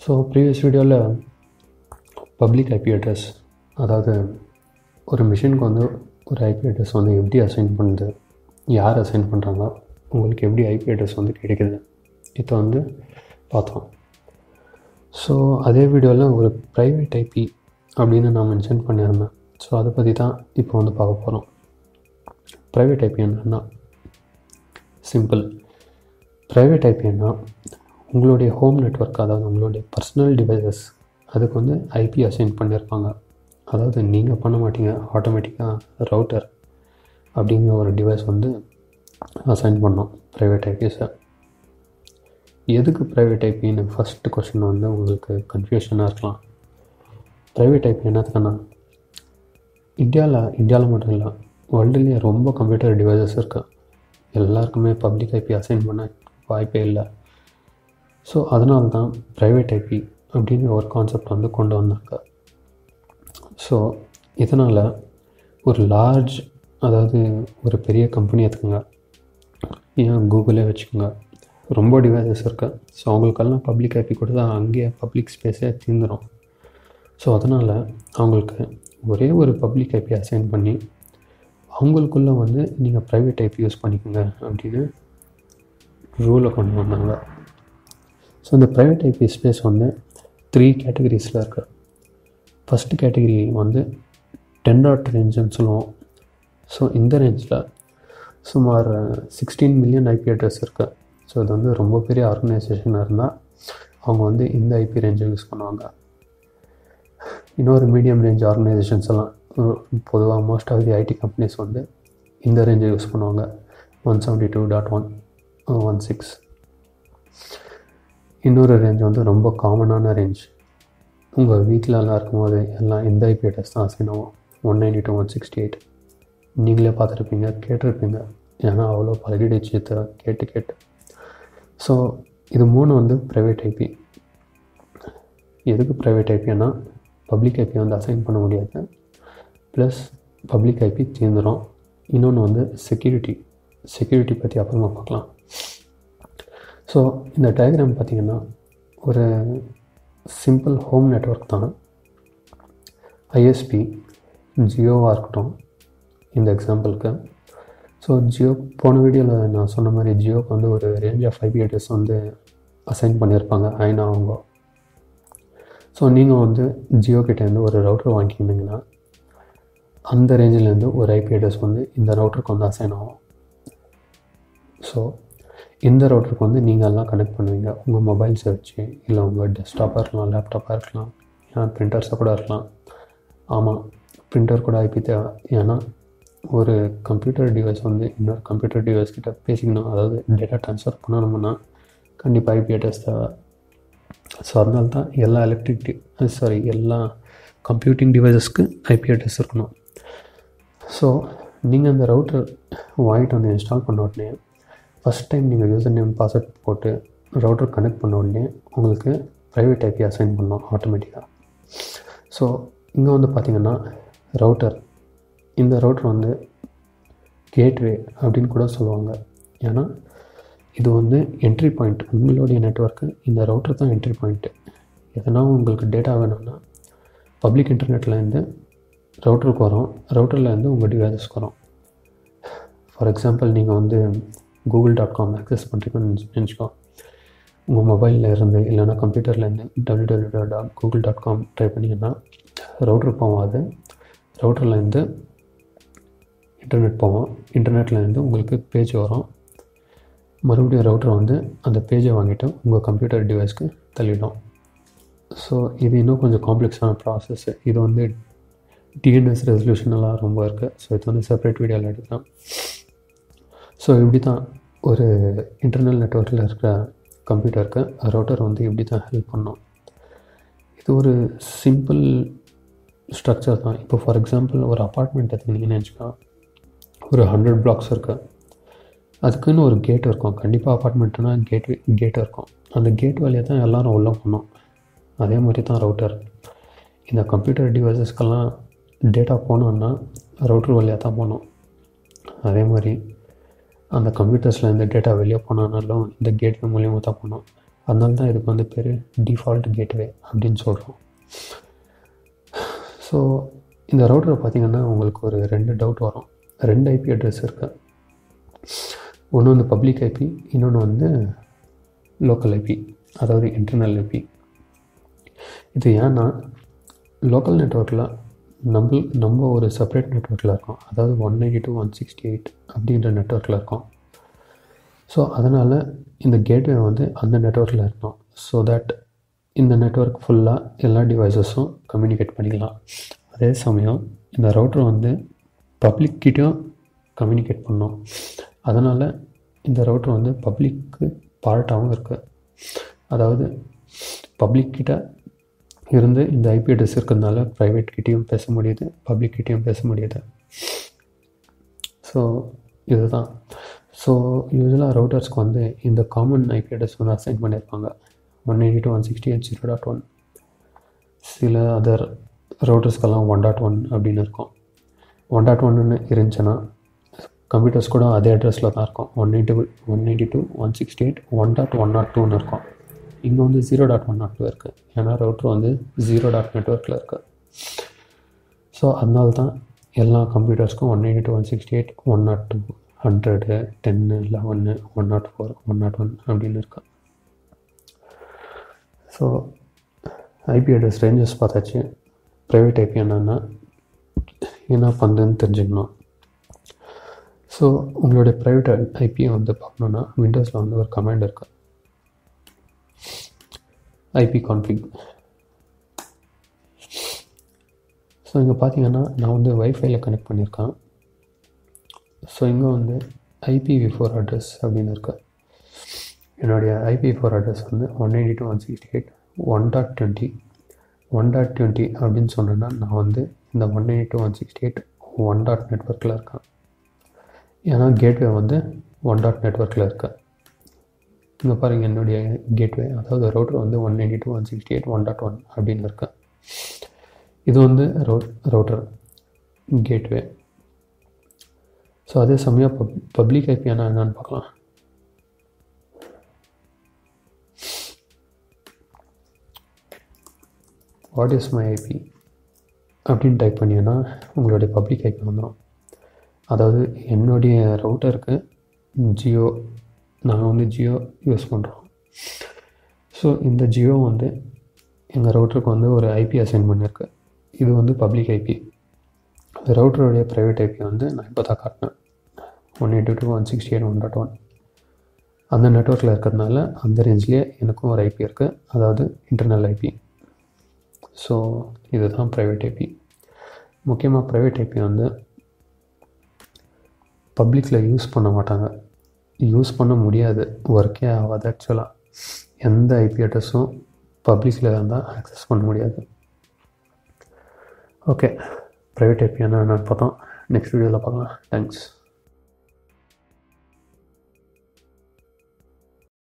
so previous வீடியோவில் public IP address அதாவது ஒரு மிஷினுக்கு வந்து ஒரு ஐபி அட்ரஸ் வந்து எப்படி அசைன் பண்ணுது யார் அசைன் பண்ணுறாங்க உங்களுக்கு எப்படி ஐபி அட்ரஸ் வந்து கிடைக்குது இதை வந்து பார்த்தோம் ஸோ அதே வீடியோவில் ஒரு ப்ரைவேட் ஐபி அப்படின்னு நான் மென்ஷன் பண்ணியிருந்தேன் ஸோ அதை பற்றி தான் இப்போ வந்து பார்க்க போகிறோம் ப்ரைவேட் ஐபி என்னன்னா சிம்பிள் ப்ரைவேட் ஐபின்னா உங்களுடைய ஹோம் நெட்ஒர்க் அதாவது உங்களுடைய பர்சனல் டிவைசஸ் அதுக்கு வந்து ஐபி அசைன் பண்ணியிருப்பாங்க அதாவது நீங்கள் பண்ண மாட்டீங்க ஆட்டோமேட்டிக்காக ரவுட்டர் அப்படிங்கிற ஒரு டிவைஸ் வந்து அசைன் பண்ணோம் ப்ரைவேட் ஐபிஸை எதுக்கு ப்ரைவேட் ஐபின்னு ஃபஸ்ட்டு கொஷின் வந்து உங்களுக்கு கன்ஃபியூஷனாக இருக்கலாம் ப்ரைவேட் ஐபி என்னத்துக்குன்னா இந்தியாவில் இந்தியாவில் மட்டும் இல்லை வேர்ல்டுலேயே ரொம்ப கம்ப்யூட்டர் டிவைசஸ் இருக்குது எல்லாருக்குமே பப்ளிக் ஐபி அசைன் பண்ண வாய்ப்பே இல்லை ஸோ அதனால தான் ப்ரைவேட் ஐபி அப்படிங்கிற ஒரு கான்செப்ட் வந்து கொண்டு வந்தாங்க ஸோ இதனால் ஒரு லார்ஜ் அதாவது ஒரு பெரிய கம்பெனி எடுத்துக்கோங்க ஏன் கூகுளே வச்சுக்கோங்க ரொம்ப டிவைசஸ் இருக்கு ஸோ அவங்களுக்கெல்லாம் பப்ளிக் ஐபி கொடுத்தா அங்கேயே பப்ளிக் ஸ்பேஸே தீர்ந்துடும் ஸோ அதனால் அவங்களுக்கு ஒரே ஒரு பப்ளிக் ஐபி அசைன் பண்ணி அவங்களுக்குள்ளே வந்து நீங்கள் ப்ரைவேட் ஐபி யூஸ் பண்ணிக்கோங்க அப்படின்னு ரூலை கொண்டு வந்தாங்க ஸோ இந்த ப்ரைவேட் ஐபி ஸ்பேஸ் வந்து த்ரீ கேட்டகரிஸில் இருக்குது ஃபஸ்ட்டு கேட்டகரி வந்து டென் டாட் ரேஞ்சுன்னு சொல்லுவோம் ஸோ இந்த ரேஞ்சில் சுமார் சிக்ஸ்டீன் மில்லியன் ஐபி அட்ரஸ் இருக்குது ஸோ இது வந்து ரொம்ப பெரிய ஆர்கனைசேஷனாக இருந்தால் அவங்க வந்து இந்த ஐபி ரேஞ்சில் யூஸ் பண்ணுவாங்க இன்னொரு மீடியம் ரேஞ்ச் ஆர்கனைசேஷன்ஸ் எல்லாம் பொதுவாக most of the IT companies வந்து இந்த ரேஞ்சை யூஸ் பண்ணுவாங்க one seventy two dot one one six இன்னொரு ரேஞ்ச் வந்து ரொம்ப காமனான ரேஞ்ச் உங்கள் வீட்டில் எல்லாம் இருக்கும்போது எல்லாம் இந்த ஐபி அட்ரஸ் தான் அசைன் ஆகும் one ninety two one sixty eight நீங்களே பார்த்துருப்பீங்க கேட்டிருப்பீங்க ஏன்னா அவ்வளோ பழகிடுச்சு இதை கேட்டு கேட்டு ஸோ இது மூணு வந்து ப்ரைவேட் ஐபி எதுக்கு ப்ரைவேட் ஐபின்னா பப்ளிக் ஐபி வந்து அசைன் பண்ண முடியாது ப்ளஸ் பப்ளிக் ஐபி தீர்ந்துடும் இன்னொன்று வந்து செக்யூரிட்டி செக்யூரிட்டி பற்றி அப்புறமா பார்க்கலாம் ஸோ இந்த டயக்ராம் பார்த்திங்கன்னா ஒரு சிம்பிள் ஹோம் நெட்ஒர்க் தான் ஐஎஸ்பி ஜியோவாக இருக்கட்டும் இந்த எக்ஸாம்பிளுக்கு ஸோ ஜியோ போன வீடியோவில் நான் சொன்ன மாதிரி ஜியோக்கு வந்து ஒரு ரேஞ்ச் ஆஃப் ஐபி அட்ரஸ் வந்து அசைன் பண்ணியிருப்பாங்க ஐநா அவங்க ஸோ நீங்கள் வந்து ஜியோ கிட்டேருந்து ஒரு ரவுட்டர் வாங்கிக்கிட்டிங்கன்னா அந்த ரேஞ்சிலேருந்து ஒரு ஐபி அட்ரஸ் வந்து இந்த ரவுட்டருக்கு வந்து அசைன் ஆகும் ஸோ இந்த ரவுட்டருக்கு வந்து நீங்கள் எல்லாம் கனெக்ட் பண்ணுவீங்க உங்கள் மொபைல்ஸை வச்சு இல்லை உங்கள் டெஸ்க்டாப்பாக இருக்கலாம் லேப்டாப்பாக இருக்கலாம் ஏன்னா பிரிண்டர்ஸாக கூட இருக்கலாம் ஆமாம் பிரிண்டர் கூட ஐபி தேவை ஏன்னா ஒரு கம்ப்யூட்டர் டிவைஸ் வந்து இன்னொரு கம்ப்யூட்டர் டிவைஸ் கிட்ட பேசிக்கணும் அதாவது டேட்டா ட்ரான்ஸ்ஃபர் பண்ணணும்னா கண்டிப்பாக ஐபி அட்ரஸ் தேவை ஸோ அதனால தான் எல்லா எலக்ட்ரிக் சாரி எல்லா கம்ப்யூட்டிங் டிவைசஸ்க்கு ஐபி அட்ரஸ் இருக்கணும் ஸோ நீங்கள் அந்த ரவுட்டர் வாங்கிட்டு வந்து இன்ஸ்டால் பண்ண உடனே ஃபஸ்ட் டைம் நீங்கள் யூசர் நேம் பாஸ்வேர்ட் போட்டு ரவுட்டர் கனெக்ட் பண்ண உடனே உங்களுக்கு ப்ரைவேட் ஐபி அசைன் பண்ணோம் ஆட்டோமேட்டிக்காக ஸோ இங்கே வந்து பார்த்திங்கன்னா ரவுட்டர் இந்த ரவுட்டர் வந்து கேட்வே அப்படின்னு கூட சொல்லுவாங்க ஏன்னா இது வந்து என்ட்ரி பாயிண்ட் உங்களுடைய நெட்ஒர்க்கு இந்த ரவுட்டர் தான் என்ட்ரி பாயிண்ட்டு எதனா உங்களுக்கு டேட்டா வேணும்னா பப்ளிக் இன்டர்நெட்லேருந்து ரவுட்டருக்கு வரோம் ரவுட்டர்லேருந்து உங்கள் டிவைசஸ்க்கு வரோம் ஃபார் எக்ஸாம்பிள் நீங்கள் வந்து கூகுள் டாட் காம் ஆக்சஸ் பண்ணுறீங்கன்னு நினச்சிக்கோ உங்கள் மொபைலில் இருந்து இல்லைனா கம்ப்யூட்டர்லேருந்து W W dot Google dot com try பண்ணிங்கன்னா ரவுட்டர் போவோம் அது ரவுட்டர்லேருந்து இன்டர்நெட் போவோம் இன்டர்நெட்லேருந்து உங்களுக்கு பேஜ் வரும் மறுபடியும் ரவுட்டர் வந்து அந்த பேஜை வாங்கிட்டு உங்கள் கம்ப்யூட்டர் டிவைஸ்க்கு தள்ளிடும் ஸோ இது இன்னும் கொஞ்சம் காம்ப்ளெக்ஸான ப்ராசஸ் இது வந்து டிஎன்எஸ் ரெசல்யூஷனெல்லாம் ரொம்ப இருக்குது ஸோ இது வந்து செப்பரேட் வீடியோவில் எடுக்கலாம் ஸோ இப்படி தான் ஒரு இன்டர்னல் நெட்ஒர்க்கில் இருக்கிற கம்ப்யூட்டருக்கு ரவுட்டர் வந்து இப்படி தான் ஹெல்ப் பண்ணோம் இது ஒரு சிம்பிள் ஸ்ட்ரக்சர் தான் இப்போ ஃபார் எக்ஸாம்பிள் ஒரு அப்பார்ட்மெண்ட் எடுத்துக்கிட்டிங்கன்னு வச்சுக்கோ ஒரு ஹண்ட்ரட் பிளாக்ஸ் இருக்குது அதுக்குன்னு ஒரு கேட் இருக்கும் கண்டிப்பாக அப்பார்ட்மெண்ட்னா கேட் கேட் இருக்கும் அந்த கேட் வழியாக தான் எல்லோரும் உள்ளே போகணும் அதே மாதிரி தான் ரவுட்டர் இந்த கம்ப்யூட்டர் டிவைசஸ்க்கெல்லாம் டேட்டா போனோன்னா ரவுட்டர் வழியாக தான் போகணும் அதே மாதிரி அந்த கம்ப்யூட்டர்ஸில் இந்த டேட்டா வெளியே போனாலும் இந்த கேட்வே மூலியமாக தான் போகணும் அதனால தான் இதுக்கு வந்து பேர் டிஃபால்ட் கேட்வே அப்படின்னு சொல்கிறோம் ஸோ இந்த ரவுட்டரை பார்த்தீங்கன்னா உங்களுக்கு ஒரு ரெண்டு டவுட் வரும் ரெண்டு ஐபி அட்ரஸ் இருக்குது ஒன்று வந்து பப்ளிக் ஐபி இன்னொன்று வந்து லோக்கல் ஐபி அதாவது இன்டர்னல் ஐபி இது ஏன்னா லோக்கல் நெட்ஒர்க்கில் நம்ம நம்ம ஒரு செப்பரேட் நெட்ஒர்க்கில் இருக்கோம் அதாவது one ninety two one sixty eight அப்படின்ற நெட்ஒர்க்கில் இருக்கோம் ஸோ அதனால் இந்த கேட்வே வந்து அந்த நெட்ஒர்க்கில் இருக்கணும் ஸோ தட் இந்த நெட்ஒர்க் ஃபுல்லாக எல்லா டிவைசஸும் கம்யூனிகேட் பண்ணிக்கலாம் அதே சமயம் இந்த ரவுட்டர் வந்து பப்ளிக் கிட்டேயும் கம்யூனிகேட் பண்ணோம் அதனால் இந்த ரவுட்டர் வந்து பப்ளிக்கு பார்ட்டாகவும் இருக்குது அதாவது பப்ளிக் கிட்ட இருந்து இந்த ஐபி அட்ரஸ் இருக்கிறதுனால ப்ரைவேட் கிட்டேயும் பேச முடியுது பப்ளிக் கிட்டேயும் பேச முடியுது ஸோ இதுதான் ஸோ யூஸ்வலாக ரவுட்டர்ஸ்க்கு வந்து இந்த காமன் ஐபி அட்ரஸ் வந்து அசைன் பண்ணியிருப்பாங்க one eighty two one sixty eight zero dot one சில அதர் ரவுட்டர்ஸ்க்கெல்லாம் ஒன் டாட் ஒன் அப்படின்னு இருக்கும் ஒன் டாட் ஒன்னு இருந்துச்சுன்னா கம்ப்யூட்டர்ஸ் கூட அதே அட்ரஸில் தான் இருக்கும் one eighty one eighty two one sixty eight one dot one dot டூன்னு இருக்கும் இங்கே வந்து zero dot one dot two இருக்குது ஏன்னா ரவுட்ரு வந்து ஜீரோ டாட் நெட்ஒர்க்கில் இருக்குது ஸோ அதனால தான் எல்லா கம்ப்யூட்டர்ஸ்க்கும் one eighty two one sixty eight one dot two hundred டென்னு லெவன்னு one dot four one dot one அப்படின்னு இருக்கு ஸோ ஐபி அட்ரஸ் ரேஞ்சஸ் பார்த்தாச்சு ப்ரைவேட் ஐபி என்னென்னா என்ன பண்ணுதுன்னு தெரிஞ்சுக்கணும் ஸோ உங்களுடைய ப்ரைவேட் ஐபியை வந்து பார்க்கணுன்னா விண்டோஸில் வந்து ஒரு கமாண்ட் இருக்குது ஐபி கான்ஃபிக் ஸோ இங்கே பார்த்தீங்கன்னா நான் வந்து வைஃபைல கனெக்ட் பண்ணியிருக்கேன் ஸோ இங்கே வந்து ஐபிவி ஃபோர் அட்ரஸ் அப்படின்னு இருக்கு என்னுடைய ஐபி ஃபோர் அட்ரஸ் வந்து one eighty two one sixty eight one dot twenty one dot twenty அப்படின்னு சொன்னேன்னா நான் வந்து இந்த one eighty two one sixty eight one dot நெட்ஒர்க்கில் இருக்கேன் ஏன்னா கேட்வே வந்து ஒன் டாட் நெட்ஒர்க்கில் இருக்குது இங்கே பாருங்கள் என்னுடைய கேட்வே அதாவது ரவுட்டர் வந்து one ninety two one sixty eight one dot one அப்படின்னு இருக்கு இது வந்து ரவு ரவுட்டர் கேட்வே ஸோ அதே சமயம் பப் பப்ளிக் ஐபி என்ன என்னன்னு பார்க்கலாம் வாட் இஸ் மை ஐபி அப்படின்னு டைப் பண்ணிங்கன்னா உங்களுடைய பப்ளிக் ஐபி வந்துடும் அதாவது என்னுடைய ரவுட்டருக்கு ஜியோ நாங்கள் வந்து ஜியோ யூஸ் பண்ணுறோம் ஸோ இந்த ஜியோ வந்து எங்கள் ரவுட்டருக்கு வந்து ஒரு ஐபி அசைன் பண்ணியிருக்கு இது வந்து பப்ளிக் ஐபி ரவுட்டருடைய ப்ரைவேட் ஐபி வந்து நான் இப்போ தான் காட்டினேன் one eighty two one sixty eight one dot one அந்த நெட்ஒர்க்கில் இருக்கிறதுனால அந்த ரேஞ்ச்லேயே எனக்கும் ஒரு ஐபி இருக்குது அதாவது இன்டர்னல் ஐபி ஸோ இதுதான் ப்ரைவேட் ஐபி முக்கியமாக ப்ரைவேட் ஐபி வந்து பப்ளிக்கில் யூஸ் பண்ண மாட்டாங்க யூஸ் பண்ண முடியாது ஒர்க்கே ஆகாது ஆக்சுவலாக எந்த ஐபி அட்ரஸும் பப்ளிக்கில் இருந்தால் ஆக்சஸ் பண்ண முடியாது ஓகே ப்ரைவேட் ஐபி என்ன என்னன்னு பார்த்தோம் நெக்ஸ்ட் வீடியோவில் பார்க்கலாம் தேங்க்ஸ்